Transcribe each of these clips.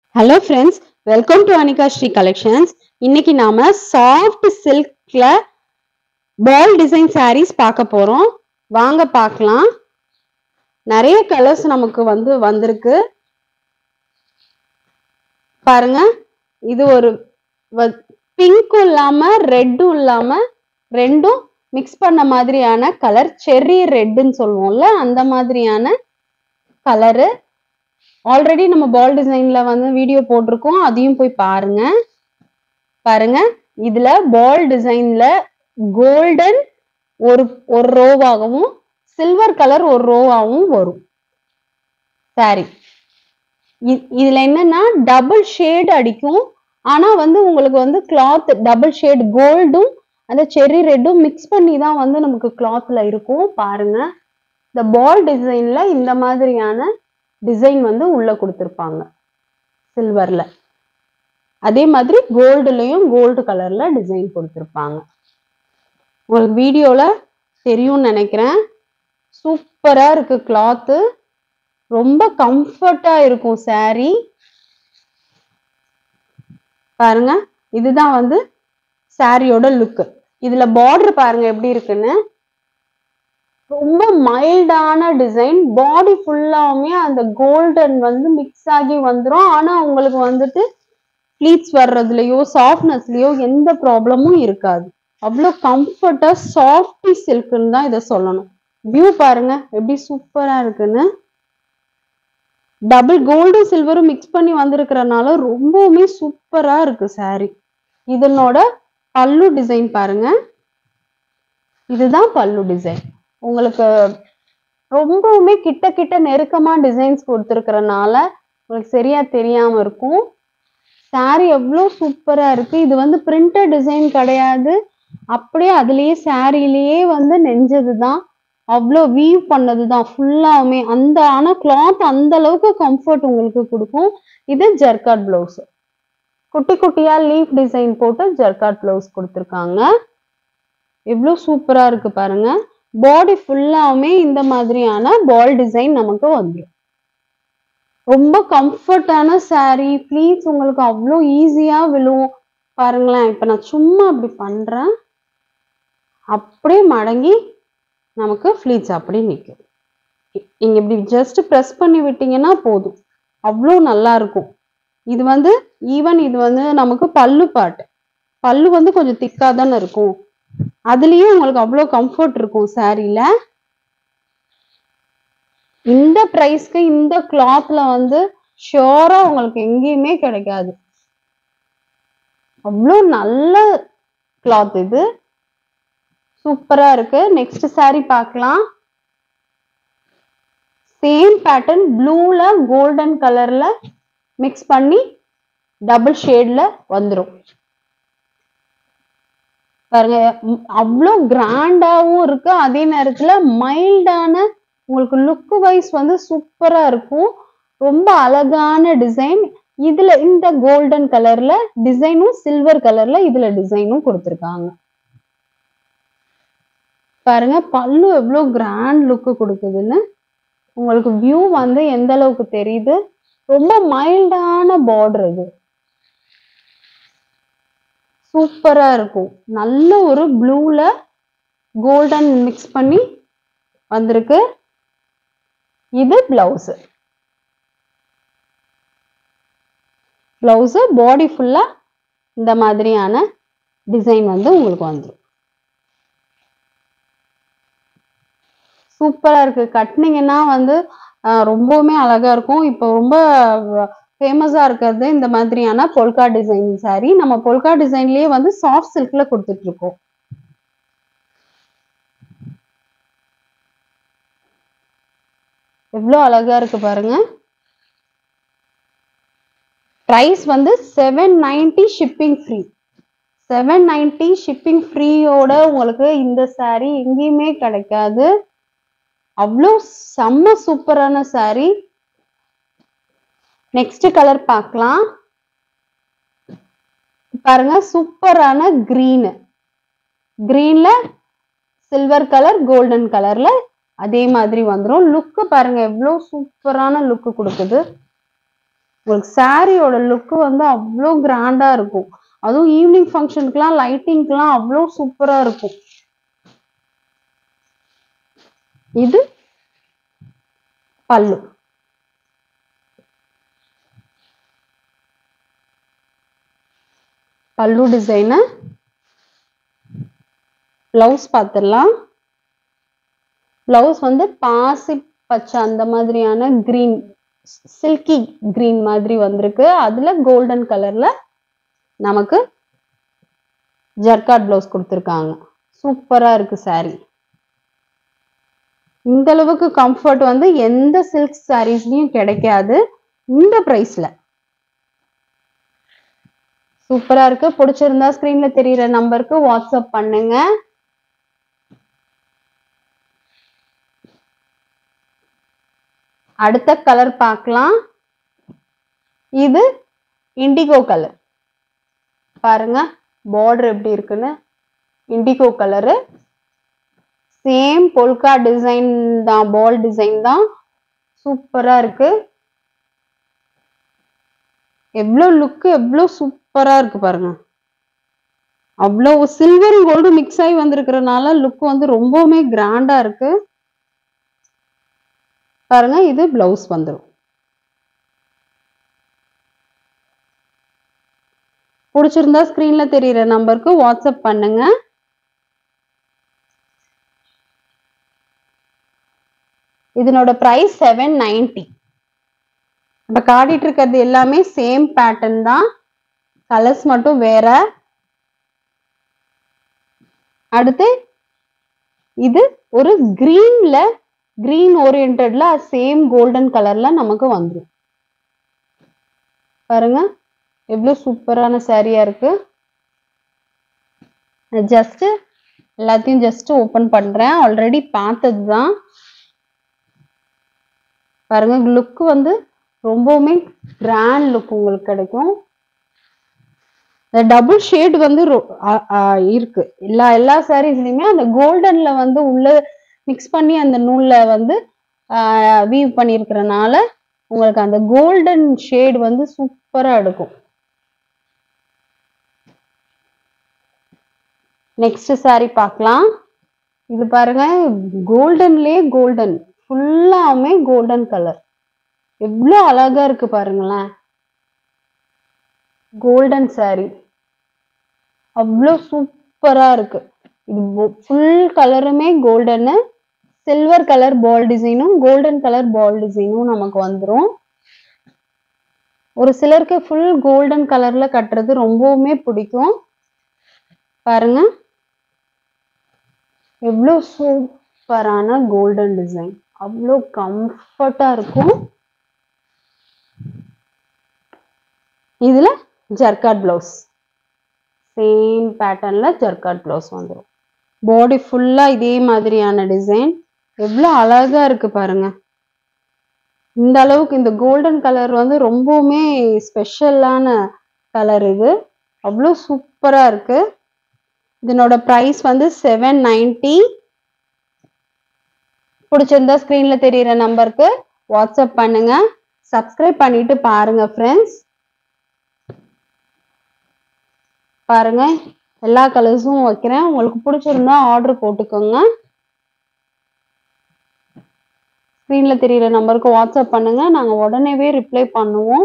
hello friends welcome to Anika Sri collections இன்னைக்கு நாம soft சில்க்ல பால் டிசைன் sarees பார்க்க போறோம் வாங்க பார்க்கலாம் நிறைய கலர்ஸ் நமக்கு வந்து வந்திருக்கு பாருங்க இது ஒரு பிங்க்கும் இல்லாம ரெட்டும் இல்லாம ரெண்டும் மிக்ஸ் பண்ண மாதிரியான கலர் செர்ரி ரெட்டுன்னு சொல்லுவோம்ல அந்த மாதிரியான கலரு ஆல்ரெடி நம்ம பால் டிசைன்ல வந்து வீடியோ போட்டிருக்கோம் அதையும் போய் பாருங்க பாருங்க இதுல பால் டிசைன்ல கோல்டன் ஒரு ஒரு ரோவாகவும் சில்வர் கலர் ஒரு ரோவாகவும் வரும் சாரி இதுல என்னன்னா டபுள் ஷேட் அடிக்கும் ஆனா வந்து உங்களுக்கு வந்து கிளாத் டபுள் ஷேட் கோல்டும் அந்த செர்ரி ரெட்டும் மிக்ஸ் பண்ணி தான் வந்து நமக்கு கிளாத்ல இருக்கும் பாருங்க இந்த பால் டிசைன்ல இந்த மாதிரியான டிசைன் வந்து உள்ள கொடுத்துருப்பாங்க சில்வர்ல அதே மாதிரி கோல்டுலயும் கோல்டு கலர்ல டிசைன் கொடுத்துருப்பாங்க உங்களுக்கு வீடியோல தெரியும்னு நினைக்கிறேன் சூப்பரா இருக்கு கிளாத்து ரொம்ப கம்ஃபர்ட்டா இருக்கும் saree பாருங்க இதுதான் வந்து சாரியோட லுக்கு இதுல பார்டர் பாருங்க எப்படி இருக்குன்னு ரொம்ப மைல்டான டிசைன் பாடி ஃபுல்லாவுமே அந்த கோல்டன் வந்து மிக்ஸ் ஆகி வந்துடும் ஆனா உங்களுக்கு வந்துட்டு ப்ளீட்ஸ் வர்றதுலயோ சாஃப்ட்னஸ்லயோ எந்த ப்ராப்ளமும் இருக்காது அவ்வளோ கம்ஃபர்ட்டா சாஃப்டி சில்க்குன்னு தான் இதை சொல்லணும் வியூ பாருங்க எப்படி சூப்பரா இருக்குன்னு டபுள் கோல்டும் சில்வரும் மிக்ஸ் பண்ணி வந்திருக்கிறனால ரொம்பவுமே சூப்பரா இருக்கு saree இதனோட பல்லு டிசைன் பாருங்க இதுதான் பல்லு டிசைன் உங்களுக்கு ரொம்பவுமே கிட்ட கிட்ட நெருக்கமா டிசைன்ஸ் கொடுத்துருக்கறனால உங்களுக்கு சரியா தெரியாம இருக்கும் saree எவ்வளோ சூப்பரா இருக்கு இது வந்து பிரிண்டட் டிசைன் கிடையாது அப்படியே அதுலயே சாரிலேயே வந்து நெஞ்சது தான் அவ்வளோ வீவ் பண்ணது தான் ஃபுல்லாவுமே அந்த ஆனா கிளாத் அந்த அளவுக்கு கம்ஃபர்ட் உங்களுக்கு கொடுக்கும் இது ஜர்காட் பிளவுஸ் குட்டி குட்டியா லீஃப் டிசைன் போட்டு ஜர்காட் பிளவுஸ் கொடுத்துருக்காங்க எவ்வளோ சூப்பரா இருக்கு பாருங்க பாடி ஃபுல்லாவுமே இந்த மாதிரியான பால் டிசைன் நமக்கு வந்துடும் ரொம்ப கம்ஃபர்டான saree ப்ளீஸ் உங்களுக்கு அவ்வளோ ஈஸியா விழும் பாருங்களேன் இப்ப நான் சும்மா அப்படி பண்றேன் அப்படியே மடங்கி நமக்கு ஃப்ளீட்ஸ் அப்படியே நிற்கும் நீங்க இப்படி ஜஸ்ட் ப்ரெஸ் பண்ணி விட்டீங்கன்னா போதும் அவ்வளோ நல்லா இருக்கும் இது வந்து ஈவன் இது வந்து நமக்கு பல்லு பாட்டு பல்லு வந்து கொஞ்சம் திக்காக தானே இருக்கும் அதுலயும் உங்களுக்கு அவ்வளோ கம்ஃபர்ட் இருக்கும் சாரியில இந்த ப்ரைஸ்க்கு இந்த கிளாத்ல வந்து ஷியோரா உங்களுக்கு எங்கேயுமே கிடைக்காது அவ்வளோ நல்ல கிளாத் இது சூப்பரா இருக்கு நெக்ஸ்ட் saree பார்க்கலாம் சேம் பேட்டர்ன் ப்ளூல கோல்டன் கலர்ல மிக்ஸ் பண்ணி டபுள் ஷேட்ல வந்துடும் பாருங்க ம், அவ்வளோ கிராண்டாவும் இருக்கு அதே நேரத்துல மைல்டான உங்களுக்கு லுக் வைஸ் வந்து சூப்பரா இருக்கும் ரொம்ப அழகான டிசைன் இதுல இந்த கோல்டன் கலர்ல டிசைனும் சில்வர் கலர்ல இதுல டிசைனும் கொடுத்துருக்காங்க பாருங்க பல்லு எவ்வளோ கிராண்ட் லுக்கு கொடுக்குதுன்னு உங்களுக்கு வியூ வந்து எந்த அளவுக்கு தெரியுது ரொம்ப மைல்டான பார்டர் இது சூப்பரா இருக்கும் நல்ல ஒரு ப்ளூல கோல்டன் மிக்ஸ் பண்ணி வந்திருக்கு இது பிளவுஸ் பிளவுஸ் பாடி ஃபுல்லா இந்த மாதிரியான டிசைன் வந்து உங்களுக்கு வந்துடும் சூப்பரா இருக்கு கட்டினீங்கன்னா வந்து ஆஹ், ரொம்பவுமே அழகா இருக்கும் இப்போ ரொம்ப ஃபேமஸா இருக்கிறது இந்த மாதிரியான பொல்கா டிசைன் saree நம்ம பொல்கா டிசைன்லயே வந்து சாஃப்ட் சில்க்ல கொடுத்துட்டு இருக்கோம் எவ்வளோ அழகா இருக்கு பாருங்க ப்ரைஸ் வந்து seven ninety shipping free seven ninety shipping ஃப்ரீயோட உங்களுக்கு இந்த saree எங்கேயுமே கிடைக்காது அவ்வளோ செம்ம சூப்பரான saree நெக்ஸ்ட் கலர் பார்க்கலாம் பாருங்க சூப்பரான green greenல சில்வர் கலர் கோல்டன் கலர்ல அதே மாதிரி வந்துரும் லுக்கு பாருங்க எவ்வளோ சூப்பரான லுக்கு கொடுக்குது உங்களுக்கு சாரியோட லுக்கு வந்து அவ்வளோ கிராண்டா இருக்கும் அதுவும் ஈவினிங் ஃபங்க்ஷனுக்குலாம் லைட்டிங்க்குலாம் அவ்வளோ சூப்பரா இருக்கும் இது பல்லு பல்லு டிசைனு பிளவுஸ் பார்த்துடலாம் பிளவுஸ் வந்து பாசி பச்சை அந்த மாதிரியான கிரீன் சில்கி கிரீன் மாதிரி வந்திருக்கு அதுல கோல்டன் கலர்ல நமக்கு ஜர்காட் பிளவுஸ் கொடுத்துருக்காங்க சூப்பரா இருக்கு saree இந்த அளவுக்கு கம்ஃபர்ட் வந்து எந்த சில்க் சாரீஸ்லயும் கிடைக்காது இந்த பிரைஸ்ல சூப்பரா இருக்கு பிடிச்சிருந்தா ஸ்கிரீன்ல தெரியுற நம்பருக்கு வாட்ஸ்அப் பண்ணுங்க அடுத்த கலர் பார்க்கலாம் இது இண்டிகோ கலர் பாருங்க பார்டர் எப்படி இருக்குன்னு indigo colour same polka design தான் பால் டிசைன் தான் சூப்பரா இருக்கு எவ்வளோ லுக்கு எவ்வளோ சூப்பரா இருக்கு பாருங்க அவ்வளோ சில்வர் கோல்டு மிக்ஸ் ஆகி வந்திருக்கிறனால லுக் வந்து ரொம்பவுமே கிராண்டா இருக்கு பாருங்க இது பிளவுஸ் வந்துடும் பிடிச்சிருந்தா ஸ்கிரீன்ல தெரியுற நம்பருக்கு வாட்ஸ்அப் பண்ணுங்க இதனோட பிரைஸ் செவன் நைன்டி நம்ம காட்டிட்டு இருக்கிறது எல்லாமே சேம் பேட்டர்ன் தான் கலர்ஸ் மட்டும் வேற அடுத்து இது ஒரு கிரீன்ல கிரீன் ஓரியன்டட்ல சேம் கோல்டன் கலர்ல நமக்கு வந்துடும் பாருங்க எவ்வளவு சூப்பரான சாரியா இருக்கு ஜஸ்ட் எல்லாத்தையும் ஜஸ்ட் ஓபன் பண்றேன் ஆல்ரெடி பார்த்தது தான் பாருங்க லுக் வந்து ரொம்பவுமே கிராண்ட் லுக் உங்களுக்கு கிடைக்கும் இந்த டபுள் ஷேட் வந்து ரொ- அ- அ, இருக்கு எல்லா எல்லா சாரீஸ்லயுமே அந்த கோல்டன்ல வந்து உள்ள மிக்ஸ் பண்ணி அந்த நூல்ல வந்து வீவ் பண்ணியிருக்கிறனால உங்களுக்கு அந்த கோல்டன் ஷேட் வந்து சூப்பரா எடுக்கும் நெக்ஸ்ட் saree பார்க்கலாம் இது பாருங்க கோல்டன்லயே கோல்டன் ஃபுல்லாமே கோல்டன் கலர் எவ்வளோ அழகா இருக்கு பாருங்களேன் கோல்டன் saree அவ்வளோ சூப்பரா இருக்கு இது ஃபுல் கலருமே கோல்டனு சில்வர் கலர் பால் டிசைனும் கோல்டன் கலர் பால் டிசைனும் நமக்கு வந்துரும் ஒரு சிலருக்கு ஃபுல் கோல்டன் கலர்ல கட்டுறது ரொம்பவுமே பிடிக்கும் பாருங்க எவ்வளோ சூப்பரான கோல்டன் டிசைன் அவ்வளோ கம்ஃபர்ட்டா இருக்கும் இதுல ஜர்காட் பிளவுஸ் சேம் பேட்டர்ன்ல ஜர்காட் பிளவுஸ் வந்துடும் பாடி ஃபுல்லா இதே மாதிரியான டிசைன் எவ்வளோ அழகா இருக்கு பாருங்க இந்த அளவுக்கு இந்த கோல்டன் கலர் வந்து ரொம்பவுமே ஸ்பெஷலான கலர் இது அவ்வளோ சூப்பரா இருக்கு இதனோட ப்ரைஸ் வந்து செவன் நைன்டி பிடிச்சிருந்தா ஸ்க்ரீன்ல தெரியுற நம்பருக்கு வாட்ஸ்அப் பண்ணுங்க சப்ஸ்கிரைப் பண்ணிட்டு பாருங்க ஃப்ரெண்ட்ஸ் பாருங்க எல்லா கலர்ஸும் வைக்கிறேன் உங்களுக்கு பிடிச்சிருந்தா ஆர்டர் போட்டுக்கோங்க ஸ்க்ரீன்ல தெரியுற நம்பருக்கு வாட்ஸ்அப் பண்ணுங்க நாங்க உடனேவே ரிப்ளை பண்ணுவோம்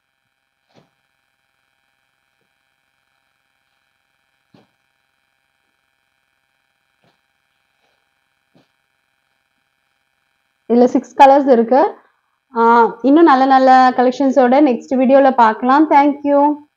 இதுல சிக்ஸ் கலர்ஸ் இருக்கு ஆஹ் இன்னும் நல்ல நல்ல கலெக்ஷன்ஸோட நெக்ஸ்ட் வீடியோல பார்க்கலாம் தேங்க்யூ